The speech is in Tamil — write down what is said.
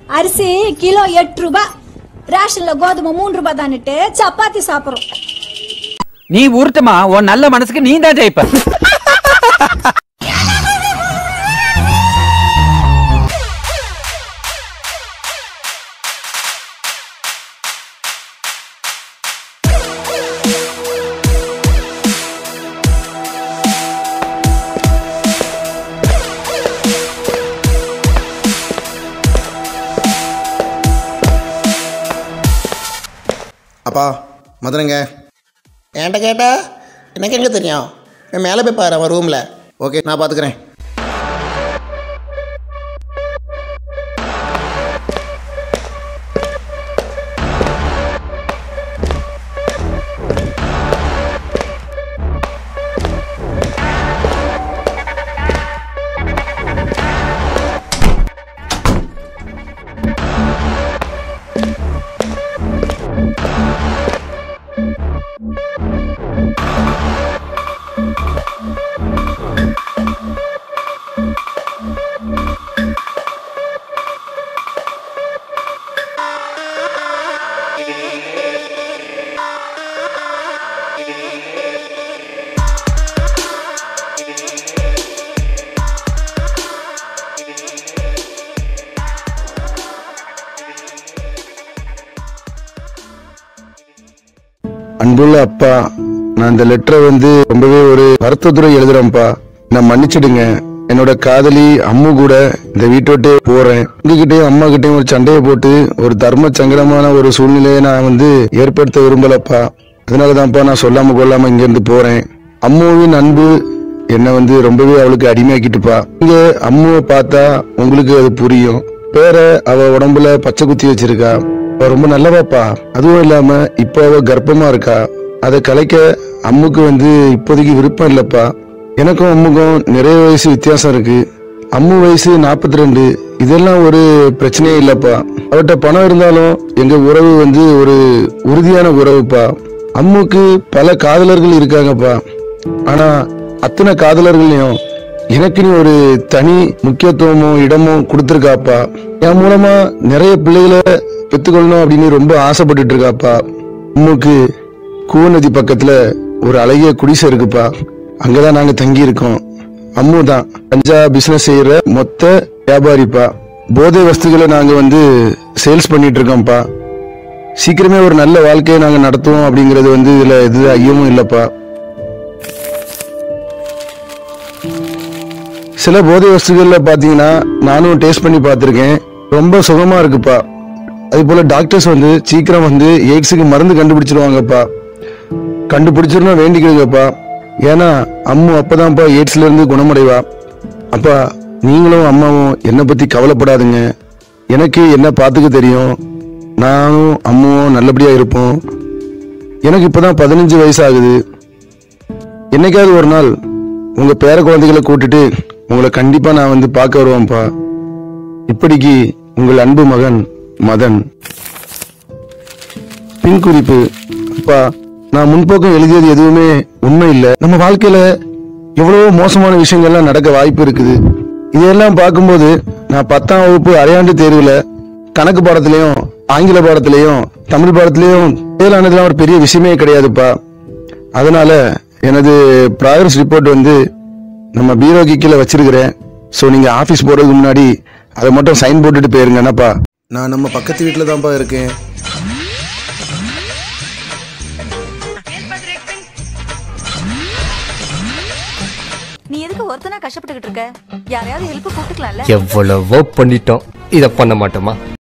அரிசி கிலோ எட்டு ரூபாய் ரேஷன்ல கோதுமை மூணு ரூபாய் தான்னுட்டு சப்பாத்தி சாப்பிடுறோம் நீ உருட்டுமா உன் நல்ல மனசுக்கு நீ தான் ஜெயிப்ப அப்பா மதுரைங்க என்கிட்ட கேட்டா எனக்கு எங்கே தெரியும் நான் மேலே போய் பாரு அவன் ரூமில் ஓகே நான் பார்த்துக்கிறேன் அன்புள்ள அப்பா நான் இந்த லெட்டரை வந்து ரொம்பவே ஒரு வருத்தத்துறை எழுதுறேன்ப்பா நான் மன்னிச்சிடுங்க என்னோட காதலி அம்மு கூட இந்த வீட்டை விட்டு போறேன் உங்ககிட்டயும் அம்மா கிட்டயும் ஒரு சண்டையை போட்டு ஒரு தர்ம சங்கடமான ஒரு சூழ்நிலையை நான் வந்து ஏற்படுத்த விரும்பலப்பா அதனாலதான்ப்பா நான் சொல்லாம கொள்ளாம இங்க இருந்து போறேன் அம்முவின் அன்பு என்னை வந்து ரொம்பவே அவளுக்கு அடிமையாக்கிட்டுப்பா இங்க அம்முவை பார்த்தா உங்களுக்கு அது புரியும் பேர அவ உடம்புல பச்சை குத்தி வச்சிருக்கா அவ ரொம்ப நல்லவாப்பா அதுவும் இல்லாம இப்ப அவ கர்ப்பமா இருக்கா அதை கலைக்க அம்முக்கு வந்து இப்போதைக்கு விருப்பம் இல்லப்பா எனக்கும் அம்முக்கும் நிறைய வயசு வித்தியாசம் இருக்கு அம்மு வயசு 42 ரெண்டு இதெல்லாம் ஒரு பிரச்சனையே இல்லப்பா அவட்ட பணம் இருந்தாலும் எங்க உறவு வந்து ஒரு உறுதியான உறவுப்பா அம்முக்கு பல காதலர்கள் இருக்காங்கப்பா ஆனா அத்தனை காதலர்களையும் எனக்குன்னு ஒரு தனி முக்கியத்துவமும் இடமும் கொடுத்துருக்காப்பா என் மூலமா நிறைய பிள்ளைகளை பெத்துக்கொள்ளணும் அப்படின்னு ரொம்ப ஆசைப்பட்டுட்டு இருக்காப்பா அம்முக்கு கூவநதி பக்கத்துல ஒரு அழகிய குடிசை இருக்குப்பா அங்கதான் நாங்க தங்கி இருக்கோம் அம்மு தான் கஞ்சா பிசினஸ் செய்யற மொத்த வியாபாரிப்பா போதை வஸ்துகளை நாங்க வந்து சேல்ஸ் பண்ணிட்டு இருக்கோம்ப்பா சீக்கிரமே ஒரு நல்ல வாழ்க்கையை நாங்க நடத்துவோம் அப்படிங்கறது வந்து இதுல எது ஐயமும் இல்லப்பா சில போதை வஸ்துகள்ல பாத்தீங்கன்னா நானும் டேஸ்ட் பண்ணி பார்த்திருக்கேன் ரொம்ப சுகமா இருக்குப்பா அதே போல டாக்டர்ஸ் வந்து சீக்கிரம் வந்து எய்ட்ஸுக்கு மருந்து கண்டுபிடிச்சிருவாங்கப்பா கண்டுபிடிச்சிருந்தா வேண்டிக்கிடுங்கப்பா ஏன்னா அம்மு அப்பதான்ப்பா எய்ட்ஸ்ல இருந்து குணமடைவா அப்பா நீங்களும் அம்மாவும் என்னை பத்தி கவலைப்படாதுங்க எனக்கு என்ன பார்த்துக்க தெரியும் நானும் அம்மாவும் நல்லபடியா இருப்போம் எனக்கு இப்பதான் பதினஞ்சு வயசு ஆகுது என்னைக்காவது ஒரு நாள் உங்க பேர குழந்தைகளை கூட்டிட்டு உங்களை கண்டிப்பா நான் வந்து பார்க்க வருவேன்ப்பா இப்படிக்கு உங்கள் அன்பு மகன் மதன் பின் குறிப்பு அப்பா நான் முன்போக்கம் எழுதியது எதுவுமே உண்மை இல்ல நம்ம வாழ்க்கையில எவ்வளவோ மோசமான விஷயங்கள்லாம் நடக்க வாய்ப்பு இருக்குது இதையெல்லாம் பார்க்கும்போது நான் பத்தாம் வகுப்பு அரையாண்டு தேர்வுல கணக்கு பாடத்திலையும் ஆங்கில பாடத்திலையும் தமிழ் பாடத்திலையும் ஃபெயில் ஆனதுலாம் ஒரு பெரிய விஷயமே கிடையாதுப்பா அதனால எனது ப்ராக்ரஸ் ரிப்போர்ட் வந்து நம்ம பீரோக்கு கீழே வச்சிருக்கிறேன் ஸோ நீங்க ஆஃபீஸ் போறதுக்கு முன்னாடி அதை மட்டும் சைன் போட்டுட்டு போயிருங்க என்னப்பா நான் நம்ம பக்கத்து வீட்டில் தான்ப்பா இருக்கேன் நீ எதுக்கு ஒருத்தனா கஷ்டப்பட்டுக்கிட்டு இருக்க யாரையாவது ஹெல்ப் கூப்பிட்டுக்கலாம்ல எவ்வளவோ பண்ணிட்டோம் இத பண்ண மாட்டோமா